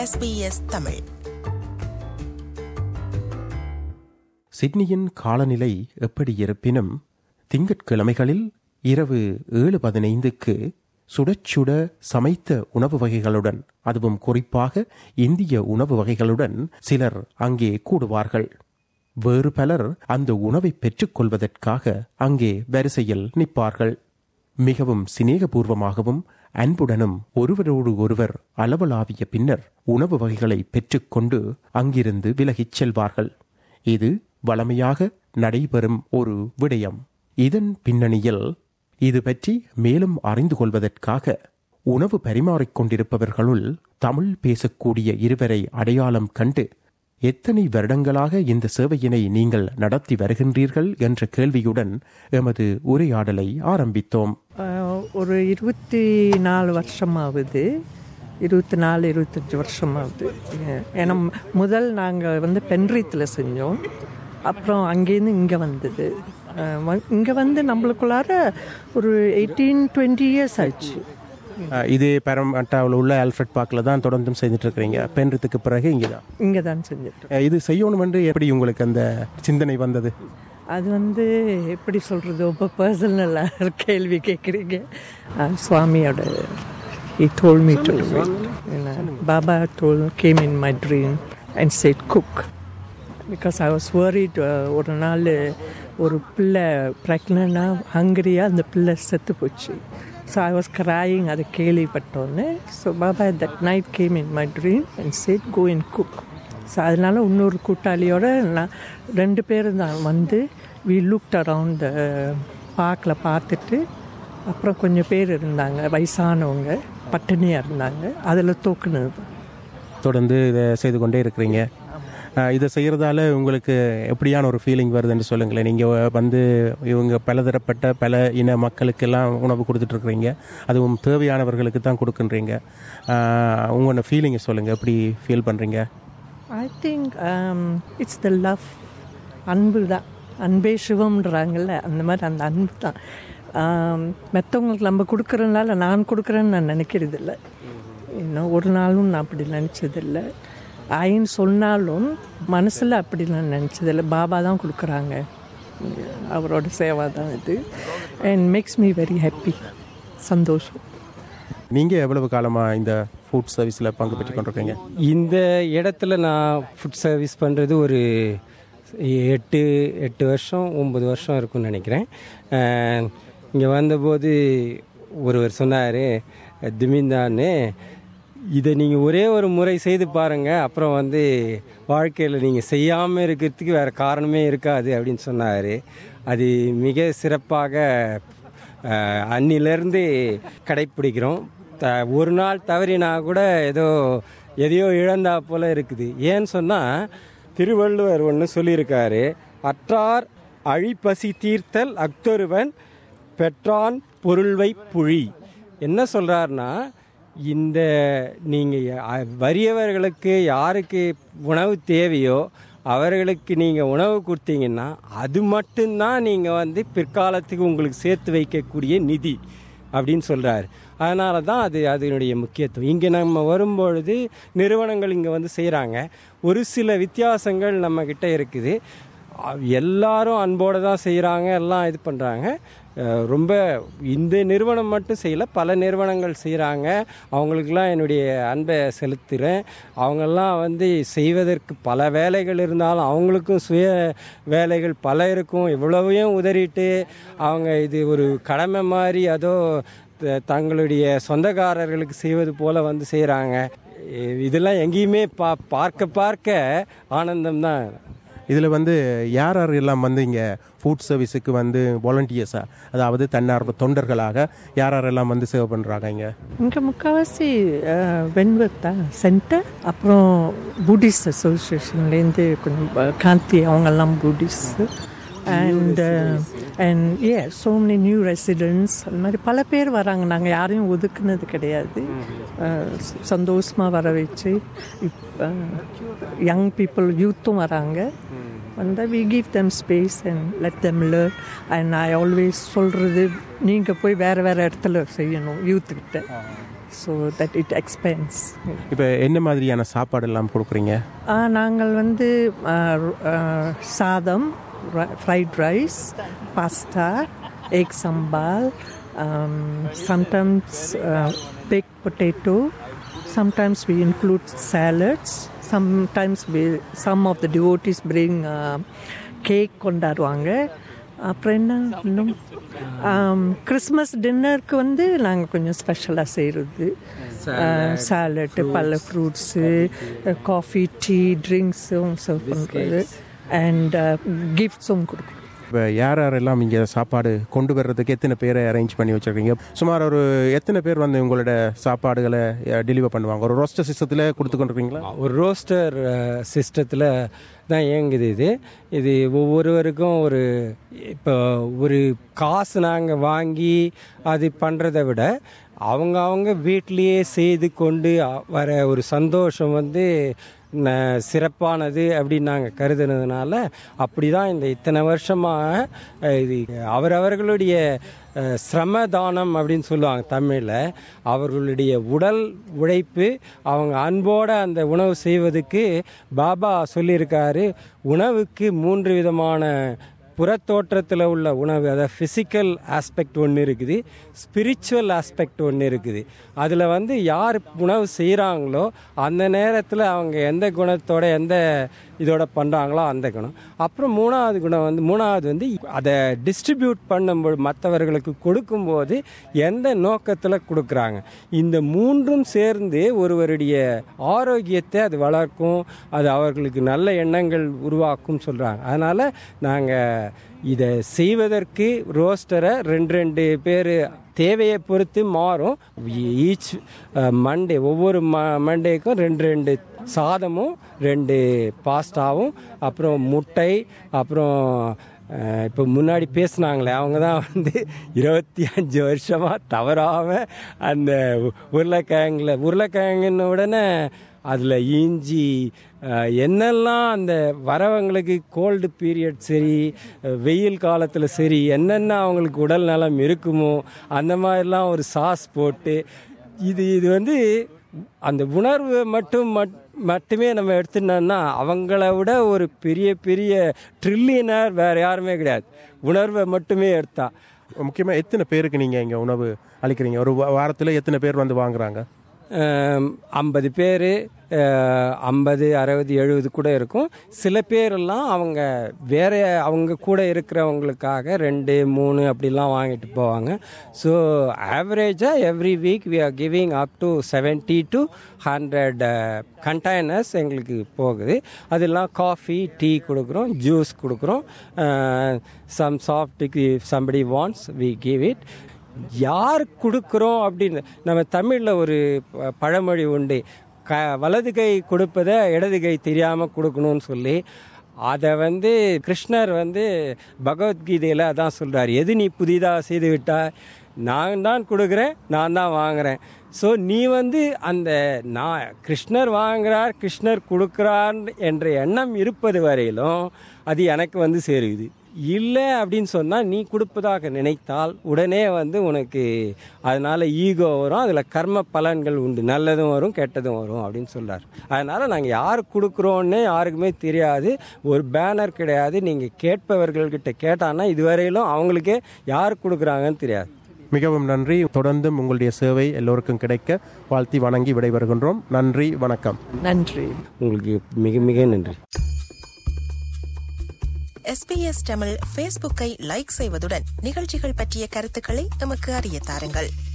SBS Tamil சிட்னியின் காலநிலை எப்படி இருப்பினும் திங்கட்கிழமைகளில் இரவு ஏழு பதினைந்துக்கு சுடச்சுட சமைத்த உணவு வகைகளுடன் அதுவும் குறிப்பாக இந்திய உணவு வகைகளுடன் சிலர் அங்கே கூடுவார்கள் வேறு பலர் அந்த உணவை பெற்றுக்கொள்வதற்காக அங்கே வரிசையில் நிற்பார்கள் மிகவும் சிநேகபூர்வமாகவும் அன்புடனும் ஒருவரோடு ஒருவர் அளவலாவிய பின்னர் உணவு வகைகளை பெற்றுக்கொண்டு அங்கிருந்து விலகிச் செல்வார்கள் இது வளமையாக நடைபெறும் ஒரு விடயம் இதன் பின்னணியில் இது பற்றி மேலும் அறிந்து கொள்வதற்காக உணவு பரிமாறிக் கொண்டிருப்பவர்களுள் தமிழ் பேசக்கூடிய இருவரை அடையாளம் கண்டு எத்தனை வருடங்களாக இந்த சேவையினை நீங்கள் நடத்தி வருகின்றீர்கள் என்ற கேள்வியுடன் எமது உரையாடலை ஆரம்பித்தோம் ஆஹ், ஒரு இருபத்தி நாலு வருஷமாகுது இருபத்தி நாலு இருபத்தஞ்சி வருஷமாகுது ஏ- ஏன்னா முதல் நாங்கள் வந்து பென்ரீத்தில் செஞ்சோம் அப்புறம் அங்கேருந்து இங்கே வந்தது இங்கே வந்து நம்மளுக்குள்ளார ஒரு எயிட்டீன் டுவெண்ட்டி இயர்ஸ் ஆச்சு அஹ், இது பெரமட்டாவில் உள்ள ஆல்ஃபிரட் பார்க்கில் தான் தொடர்ந்தும் செஞ்சுட்டு இருக்கிறீங்க பென்றதுக்கு பிறகு இங்கே தான் இங்கே தான் செஞ்சுட்டு அஹ், இது செய்யணும் என்று எப்படி உங்களுக்கு அந்த சிந்தனை வந்தது அது வந்து எப்படி சொல்கிறது ரொம்ப பர்சனலாக கேள்வி கேட்குறீங்க சுவாமியோட he told me to do it. And, uh, Baba told, came in my dream and said, cook. Because I was worried uh, ஒரு நாள் ஒரு பிள்ளை ப்ரெக்னெண்ட்டாக ஹங்கரியாக அந்த பிள்ளை செத்து போச்சு ஸோ ஐ வாஸ் கிராயிங் அதை கேள்விப்பட்டோன்னே so Baba that night came in my dream and said go in cook so அதனால இன்னொரு கூட்டாளியோட நான் ரெண்டு பேரும் தான் வந்து வி லுக்ட் அரவுண்ட் த பார்க்கில் பார்த்துட்டு அப்புறம் கொஞ்சம் பேர் இருந்தாங்க வயசானவங்க பட்டினியாக இருந்தாங்க அதில் தூக்குனது தான் தொடர்ந்து இதை செய்து கொண்டே இருக்கிறீங்க அஹ், இதை செய்கிறதால உங்களுக்கு எப்படியான ஒரு ஃபீலிங் வருதுன்னு சொல்லுங்களேன் நீங்கள் வந்து இவங்க பலதரப்பட்ட பல இன மக்களுக்கெல்லாம் உணவு கொடுத்துட்டு இருக்கிறீங்க அதுவும் தேவையானவர்களுக்கு தான் கொடுக்குன்றீங்க அஹ், உங்களோட ஃபீலிங்கை சொல்லுங்கள் எப்படி ஃபீல் பண்ணுறீங்க I think it's the love அன்பு தான் அன்பே சிவம்ன்றாங்கல்ல அந்த மாதிரி அந்த அன்பு தான் மற்றவங்களுக்கு நம்ம கொடுக்குறதுனால நான் கொடுக்குறேன்னு நான் நினைக்கிறது இல்லை இன்னும் ஒரு நாளும் நான் அப்படி நினச்சதில்லை ஐன்னு சொன்னாலும் மனசில் அப்படி நான் நினச்சதில்லை பாபா தான் கொடுக்குறாங்க அவரோட சேவை தான் இது and makes me very happy சந்தோஷம் நீங்கள் எவ்வளவு காலமாக இந்த ஃபுட் சர்வீஸில் பங்கு பெற்று கொண்டிருக்கீங்க இந்த இடத்துல நான் ஃபுட் சர்வீஸ் பண்ணுறது ஒரு எட்டு எட்டு வருஷம் ஒம்பது வருஷம் இருக்கும்னு நினைக்கிறேன் இங்கே வந்தபோது ஒருவர் சொன்னார் திமிந்தான்னு இதை நீங்கள் ஒரே ஒரு முறை செய்து பாருங்கள் அப்புறம் வந்து வாழ்க்கையில் நீங்கள் செய்யாமல் இருக்கிறதுக்கு வேறு காரணமே இருக்காது அப்படின்னு சொன்னார் அது மிக சிறப்பாக அஹ், அன்னிலிருந்து கடைப்பிடிக்கிறோம் த ஒரு நாள் தவறினா கூட ஏதோ எதையோ இழந்தா போல இருக்குது ஏன்னு சொன்னால் திருவள்ளுவர் ஒன்று சொல்லியிருக்காரு அற்றார் அழிப்பசி தீர்த்தல் அக்தொருவன் பெற்றான் பொருள்வை புழி என்ன சொல்கிறாருன்னா இந்த நீங்கள் வறியவர்களுக்கு யாருக்கு உணவு தேவையோ அவர்களுக்கு நீங்கள் உணவு கொடுத்தீங்கன்னா அது மட்டும்தான் நீங்கள் வந்து பிற்காலத்துக்கு உங்களுக்கு சேர்த்து வைக்கக்கூடிய நிதி அப்படின்னு சொல்கிறாரு அதனால தான் அது அதனுடைய முக்கியத்துவம் இங்கே நம்ம வரும்பொழுது நிறுவனங்கள் இங்கே வந்து செய்கிறாங்க ஒரு சில வித்தியாசங்கள் நம்மக்கிட்ட இருக்குது அ- எல்லாரும் அன்போடு தான் செய்கிறாங்க எல்லாம் இது பண்ணுறாங்க ரொம்ப இந்த நிறுவனம் மட்டும் செய்யலை பல நிறுவனங்கள் செய்கிறாங்க அவங்களுக்கெல்லாம் என்னுடைய அன்பை செலுத்துகிறேன் அவங்கெல்லாம் வந்து செய்வதற்கு பல வேலைகள் இருந்தாலும் அவங்களுக்கும் சுய வேலைகள் பல இருக்கும் இவ்வளவையும் உதறிட்டு அவங்க இது ஒரு கடமை மாதிரி அதோ த- தங்களுடைய சொந்தக்காரர்களுக்கு செய்வது போல வந்து செய்கிறாங்க இதெல்லாம் எங்கேயுமே பா பார்க்க பார்க்க ஆனந்தம் தான் இதில் வந்து யார் யார் எல்லாம் வந்து இங்கே ஃபுட் சர்வீஸுக்கு வந்து வாலண்டியர்ஸாக அதாவது தன்னார்வ தொண்டர்களாக யார் யாரெல்லாம் வந்து சேவ் பண்ணுறாங்க இங்கே இங்கே முக்கால்வாசி வெண்வத் தான் சென்டர் அப்புறம் புத்திஸ்ட் அசோசியேஷன்லேருந்து கொஞ்சம் அஹ், காந்தி அவங்கெல்லாம் Buddhist and and a so many new residents அந்த மாதிரி பல பேர் வராங்க நாங்கள் யாரையும் ஒதுக்குனது கிடையாது சந்தோஷமாக வர வச்சு யங் பீப்புள் யூத்தும் வராங்க வந்தால் we give them space and let them learn and I always சொல்கிறது நீங்கள் போய் வேறு வேறு இடத்துல செய்யணும் யூத்துக்கிட்ட so that it expands. இப்போ என்ன மாதிரியான சாப்பாடு எல்லாம் கொடுக்குறீங்க ஆ, நாங்கள் வந்து ஆ, ஆ, சாதம் fried rice pasta egg sambal sometimes baked potato sometimes we include salads sometimes we some of the devotees bring uh, cake கொண்டாடுவாங்க அப்புறம் என்ன இன்னும் கிறிஸ்மஸ் டின்னருக்கு வந்து நாங்கள் கொஞ்சம் ஸ்பெஷலாக செய்கிறது சாலட்டு பல ஃப்ரூட்ஸு காஃபி டீ ட்ரிங்க்ஸும் சர்வ் பண்ணுறது அண்ட் கிஃப்ட்ஸும் கொடுக்குறோம் இப்போ யார் யாரெல்லாம் இங்கே சாப்பாடு கொண்டு வர்றதுக்கு எத்தனை பேரை அரேஞ்ச் பண்ணி வச்சுருக்கீங்க சுமார் ஒரு எத்தனை பேர் வந்து உங்களோட சாப்பாடுகளை டெலிவர் பண்ணுவாங்க ஒரு ரோஸ்டர் சிஸ்டத்தில் கொடுத்து கொண்டிருக்கீங்களா ஒரு ரோஸ்டர் சிஸ்டத்தில் தான் இயங்குது இது இது ஒவ்வொருவருக்கும் ஒரு இப்போ ஒரு காசு நாங்கள் வாங்கி அது பண்ணுறதை விட அவங்க அவங்க வீட்டிலேயே செய்து கொண்டு அ- வர ஒரு சந்தோஷம் வந்து ந- சிறப்பானது அப்படின்னு நாங்கள் கருதுனதுனால அப்படி தான் இந்த இத்தனை வருஷமாக அஹ், இது அவரவர்களுடைய அஹ், சிரமதானம் அப்படின்னு சொல்லுவாங்க தமிழில் அவர்களுடைய உடல் உழைப்பு அவங்க அன்போட அந்த உணவு செய்வதுக்கு பாபா சொல்லியிருக்காரு உணவுக்கு மூன்று விதமான புறத்தோற்றத்தில் உள்ள உணவு அதாவது ஃபிசிக்கல் ஆஸ்பெக்ட் ஒன்று இருக்குது ஸ்பிரிச்சுவல் ஆஸ்பெக்ட் ஒன்று இருக்குது அதில் வந்து யார் உணவு செய்கிறாங்களோ அந்த நேரத்தில் அவங்க எந்த குணத்தோட எந்த இதோட பண்ணுறாங்களோ அந்த குணம் அப்புறம் மூணாவது குணம் வந்து மூணாவது வந்து அதை டிஸ்ட்ரிபியூட் பண்ணும்போது மற்றவர்களுக்கு கொடுக்கும்போது எந்த நோக்கத்தில் கொடுக்குறாங்க இந்த மூன்றும் சேர்ந்து ஒருவருடைய ஆரோக்கியத்தை அது வளர்க்கும் அது அவர்களுக்கு நல்ல எண்ணங்கள் உருவாக்கும் சொல்கிறாங்க அதனால் நாங்கள் இதை செய்வதற்கு ரோஸ்டரை ரெண்டு ரெண்டு பேர் தேவையை பொறுத்து மாறும் ஈச் மண்டே ஒவ்வொரு ம மண்டேக்கும் ரெண்டு ரெண்டு சாதமும் ரெண்டு பாஸ்தாவும் அப்புறம் முட்டை அப்புறம் அஹ், இப்போ முன்னாடி பேசுனாங்களே அவங்க தான் வந்து இருபத்தி அஞ்சு வருஷமாக தவறாமல் அந்த உ- உருளைக்கிழங்குல உருளைக்கிழங்குன உடனே அதில் இஞ்சி அஹ், என்னெல்லாம் அந்த வரவங்களுக்கு கோல்டு பீரியட் சரி அஹ், வெயில் காலத்தில் சரி என்னென்ன அவங்களுக்கு உடல் நலம் இருக்குமோ அந்த மாதிரிலாம் ஒரு சாஸ் போட்டு இது இது வந்து அந்த உணர்வு மட்டும் மட்- மட்டுமே நம்ம எடுத்துட்டோம்னா அவங்கள விட ஒரு பெரிய பெரிய ட்ரில்லியனர் வேற யாருமே கிடையாது உணர்வை மட்டுமே எடுத்தா முக்கியமாக எத்தனை பேருக்கு நீங்கள் இங்கே உணவு அளிக்கிறீங்க ஒரு வாரத்தில் எத்தனை பேர் வந்து வாங்குறாங்க ஐம்பது பேர் ஐம்பது அறுபது எழுபது கூட இருக்கும் சில பேரெல்லாம் அவங்க வேற அவங்க கூட இருக்கிறவங்களுக்காக ரெண்டு மூணு அப்படிலாம் வாங்கிட்டு போவாங்க ஸோ ஆவரேஜாக every week we are giving up to seventy to hundred containers எங்களுக்கு போகுது அதெல்லாம் காஃபி டீ கொடுக்குறோம் ஜூஸ் கொடுக்குறோம் some soft somebody wants we give it யார் கொடுக்குறோம் அப்படின்னு நம்ம தமிழில் ஒரு ப- பழமொழி உண்டு க வலது கை கொடுப்பதை இடது கை தெரியாமல் கொடுக்கணும்னு சொல்லி அதை வந்து கிருஷ்ணர் வந்து பகவத்கீதையில் அதான் சொல்கிறார் எது நீ புதிதாக செய்து விட்டா நான் தான் கொடுக்குறேன் நான் தான் வாங்குறேன் ஸோ நீ வந்து அந்த நான் கிருஷ்ணர் வாங்குறார் கிருஷ்ணர் கொடுக்குறார் என்ற எண்ணம் இருப்பது வரையிலும் அது எனக்கு வந்து சேருது இல்லை அப்படின்னு சொன்னால் நீ கொடுப்பதாக நினைத்தால் உடனே வந்து உனக்கு அதனால் ஈகோ வரும் அதில் கர்ம பலன்கள் உண்டு நல்லதும் வரும் கெட்டதும் வரும் அப்படின்னு சொல்றார் அதனால் நாங்கள் யார் கொடுக்குறோன்னே யாருக்குமே தெரியாது ஒரு பேனர் கிடையாது நீங்கள் கேட்பவர்கள்கிட்ட கேட்டான்னா இதுவரையிலும் அவங்களுக்கே யார் கொடுக்குறாங்கன்னு தெரியாது மிகவும் நன்றி தொடர்ந்தும் உங்களுடைய சேவை எல்லோருக்கும் கிடைக்க வாழ்த்தி வணங்கி விடைபெறுகின்றோம் நன்றி வணக்கம் நன்றி உங்களுக்கு மிக மிக நன்றி எஸ்பிஎஸ் தமிழ் ஃபேஸ்புக்கை லைக் செய்வதுடன் நிகழ்ச்சிகள் பற்றிய கருத்துக்களை எமக்கு அறிய தாருங்கள்